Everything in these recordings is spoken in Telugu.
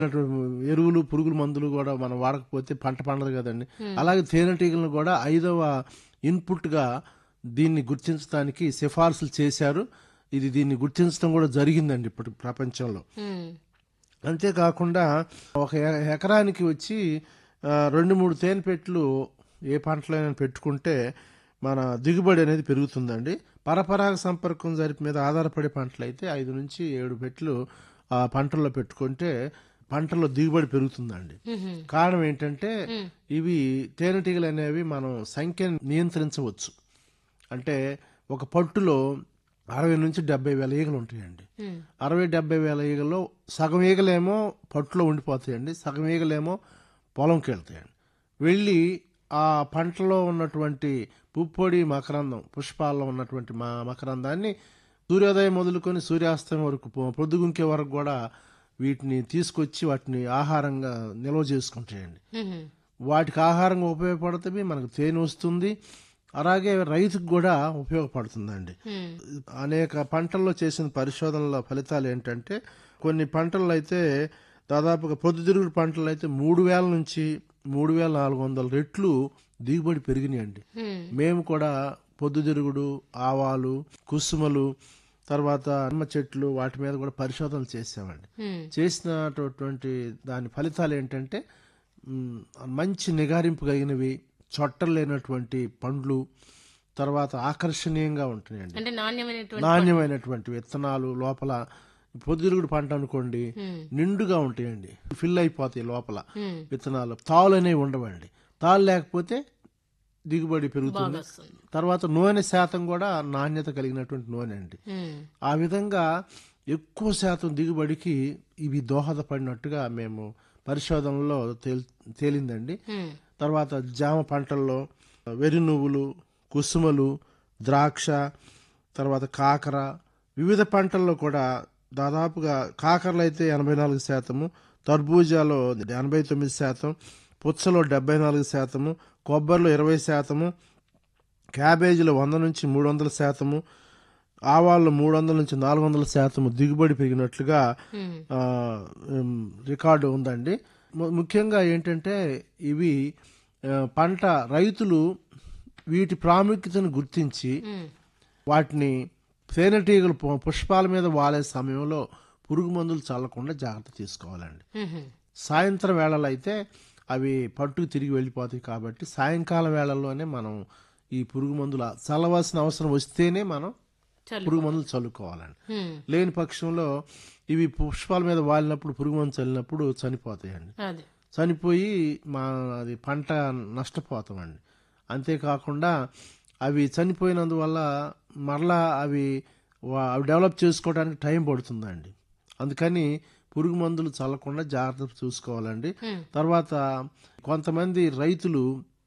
ఎరువులు పురుగుల మందులు కూడా మనం వాడకపోతే పంట పండదు కదండి అలాగే తేనెటీగలను కూడా ఐదవ ఇన్పుట్ గా దీన్ని గుర్తించడానికి సిఫార్సులు చేశారు ఇది దీన్ని గుర్తించడం కూడా జరిగిందండి ఇప్పుడు ప్రపంచంలో ఉమ్, అంతేకాకుండా ఒక ఎ- ఎకరానికి వచ్చి ఆ, రెండు మూడు తేనె పెట్లు ఏ పంటలైనా పెట్టుకుంటే మన దిగుబడి అనేది పెరుగుతుందండి పరపరాగ సంపర్కం జరిపి మీద ఆధారపడే పంటలు అయితే ఐదు నుంచి ఏడు పెట్లు ఆ పంటల్లో పెట్టుకుంటే పంటల్లో దిగుబడి పెరుగుతుందండి ఉహుం, కారణం ఏంటంటే ఇవి తేనెటీగలు అనేవి మనం సంఖ్యను నియంత్రించవచ్చు అంటే ఒక పట్టులో అరవై నుంచి డెబ్బై వేల ఈగలు ఉంటాయండి ఉమ్, అరవై డెబ్బై వేల ఈగల్లో సగం ఈగలేమో పట్టులో ఉండిపోతాయండి సగం ఈగలేమో పొలంకి వెళ్తాయండి వెళ్ళి ఆ పంటలో ఉన్నటువంటి పుప్పొడి మకరందం పుష్పాల్లో ఉన్నటువంటి మా మకరందాన్ని సూర్యోదయం మొదలుకొని సూర్యాస్తమయం వరకు పొ- పొద్దుగుంకే వరకు కూడా వీటిని తీసుకొచ్చి వాటిని ఆహారంగా నిల్వ చేసుకుంటాయండి ఉహుం, వాటికి ఆహారంగా ఉపయోగపడుతుంది మనకు తేనె వస్తుంది అలాగే రైతుకు కూడా ఉపయోగపడుతుందండి ఉమ్, అనేక పంటల్లో చేసిన పరిశోధనల ఫలితాలు ఏంటంటే కొన్ని పంటల్లో అయితే దాదాపుగా పొద్దుతిరుగుడు పంటలు అయితే మూడు వేల నుంచి మూడు వేల నాలుగు వందల రెట్లు దిగుబడి పెరిగినాయండి ఉమ్, మేము కూడా పొద్దుతిరుగుడు ఆవాలు కుసుమలు తర్వాత అమ్మ చెట్లు వాటి మీద కూడా పరిశోధనలు చేసామండి ఉమ్, చేసినటువంటి దాని ఫలితాలు ఏంటంటే మ్, మంచి నిగారింపు కలిగినవి చొట్టలు లేనటువంటి పండ్లు తర్వాత ఆకర్షణీయంగా ఉంటున్నాయండి అంటే నాణ్యమైనటువంటి నాణ్యమైనటువంటి విత్తనాలు లోపల పొద్దురుగుడు పంట అనుకోండి ఉమ్, నిండుగా ఉంటాయండి ఫిల్ అయిపోతాయి లోపల ఉమ్, విత్తనాలు తాళ్ళు అనేవి ఉండవండి తాళ్ళు లేకపోతే దిగుబడి పెరుగుతుంది బాగా వస్తుంది తర్వాత నూనె శాతం కూడా నాణ్యత కలిగినటువంటి నూనె అండి ఉమ్, ఆ విధంగా ఎక్కువ శాతం దిగుబడికి ఇవి దోహదపడినట్టుగా మేము పరిశోధనలో తేల్ తేలిందండి ఉమ్, తర్వాత జామ పంటల్లో వెర్రి నువ్వులు కుసుమలు ద్రాక్ష తర్వాత కాకర వివిధ పంటల్లో కూడా దాదాపుగా కాకరలు అయితే ఎనభై నాలుగు శాతము తర్బూజాలో ఎనభై తొమ్మిది శాతం పుచ్చలో డెబ్బై నాలుగు శాతము కొబ్బరిలో ఇరవై శాతము క్యాబేజీలో వంద నుంచి మూడు వందల శాతము ఆవాళ్ళు మూడు వందల నుంచి నాలుగు వందల శాతము దిగుబడి పెరిగినట్లుగా ఉమ్, ఆ, ఉమ్, రికార్డు ఉందండి ము- ముఖ్యంగా ఏంటంటే ఇవి ఆ, పంట రైతులు వీటి ప్రాముఖ్యతను గుర్తించి ఉమ్, వాటిని తేనెటీగలు పు- పుష్పాల మీద వాలే సమయంలో పురుగు మందులు చల్లకుండా జాగ్రత్త తీసుకోవాలండి ఉహుం, సాయంత్రం వేళలో అయితే అవి పట్టుకు తిరిగి వెళ్ళిపోతాయి కాబట్టి సాయంకాలం వేళల్లోనే మనం ఈ పురుగు మందులు చల్లవలసిన అవసరం వస్తేనే మనం చల్లు పురుగు మందులు చల్లుకోవాలండి ఉమ్, లేని పక్షంలో ఇవి పుష్పాల మీద వాలినప్పుడు పురుగు మందు చల్లినప్పుడు చనిపోతాయండి అదే చనిపోయి మా అది పంట నష్టపోతామండి అంతేకాకుండా అవి చనిపోయినందువల్ల మరలా అవి వా- అవి డెవలప్ చేసుకోవడానికి టైం పడుతుందండి అందుకని పురుగు మందులు చల్లకుండా జాగ్రత్త చూసుకోవాలండి ఉమ్, తర్వాత కొంతమంది రైతులు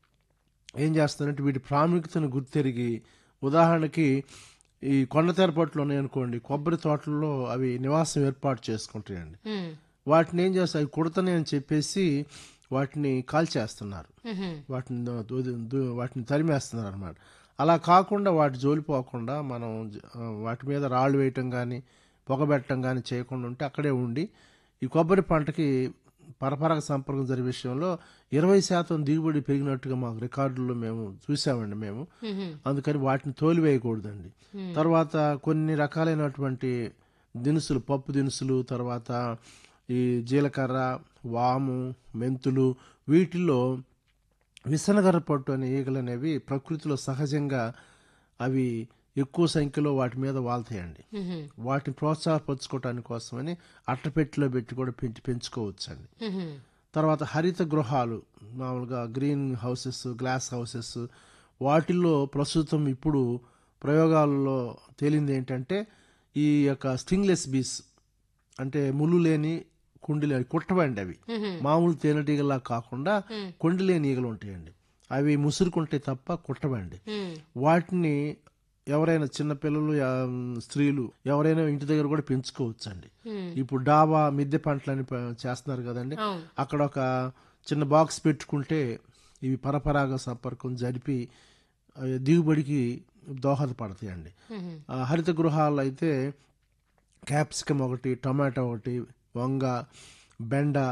ఏం చేస్తారంటే వీటి ప్రాముఖ్యతను గుర్తెరిగి ఉదాహరణకి ఈ కొండతెర పట్లు ఉన్నాయనుకోండి కొబ్బరి తోటల్లో అవి నివాసం ఏర్పాటు చేసుకుంటాయండి ఉమ్, వాటిని ఏం చేస్తారు అవి కుడతనే అని చెప్పేసి వాటిని కాల్చేస్తున్నారు ఉహుం, వాటిని దు- దు- దు- వాటిని తరిమేస్తున్నారు అనమాట అలా కాకుండా వాటి జోలిపోకుండా మనం జ- ఆ, వాటి మీద రాళ్ళు వేయటం కానీ పొగబెట్టడం కానీ చేయకుండా ఉంటే అక్కడే ఉండి ఈ కొబ్బరి పంటకి పరపరక సంపర్కం జరిగే విషయంలో ఇరవై శాతం దిగుబడి పెరిగినట్టుగా మాకు రికార్డుల్లో మేము చూసామండి మేము ఉహుం, అందుకని వాటిని తోలివేయకూడదండి తర్వాత కొన్ని రకాలైనటువంటి దినుసులు పప్పు దినుసులు తర్వాత ఈ జీలకర్ర వాము మెంతులు వీటిల్లో విసనగర్ర పట్టు అనే ఈగలు అనేవి ప్రకృతిలో సహజంగా అవి ఎక్కువ సంఖ్యలో వాటి మీద వాళ్తాయండి ఉహుం, వాటిని ప్రోత్సాహపరచుకోవటానికి కోసమని అట్టపెట్టిలో పెట్టి కూడా పెంచి పెంచుకోవచ్చండి ఉహుం, తర్వాత హరిత గృహాలు మామూలుగా గ్రీన్ హౌసెస్ గ్లాస్ హౌసెస్ వాటిల్లో ప్రస్తుతం ఇప్పుడు ప్రయోగాలలో తేలింది ఏంటంటే ఈ యొక్క స్టింగ్లెస్ బీస్ అంటే ముళ్ళు లేని కుండి లేని కుట్టవండి అవి ఉహుం, మామూలు తేనెటీగలా కాకుండా ఉమ్, కొండి లేని ఈగలు ఉంటాయండి అవి ముసురుకుంటే తప్ప కుట్టవండి ఉమ్, వాటిని ఎవరైనా చిన్నపిల్లలు ఆ, స్త్రీలు ఎవరైనా ఇంటి దగ్గర కూడా పెంచుకోవచ్చండి ఉమ్, ఇప్పుడు డాబా మిద్దె పంటలని ప- చేస్తున్నారు కదండి అవును అక్కడ ఒక చిన్న బాక్స్ పెట్టుకుంటే ఇవి పరపరాగ సంపర్కం జరిపి ఆ, దిగుబడికి దోహదపడతాయండి ఉహుం, ఆ, హరిత గృహాల్లో అయితే క్యాప్సికమ్ ఒకటి టమాటో ఒకటి వంగ బెండ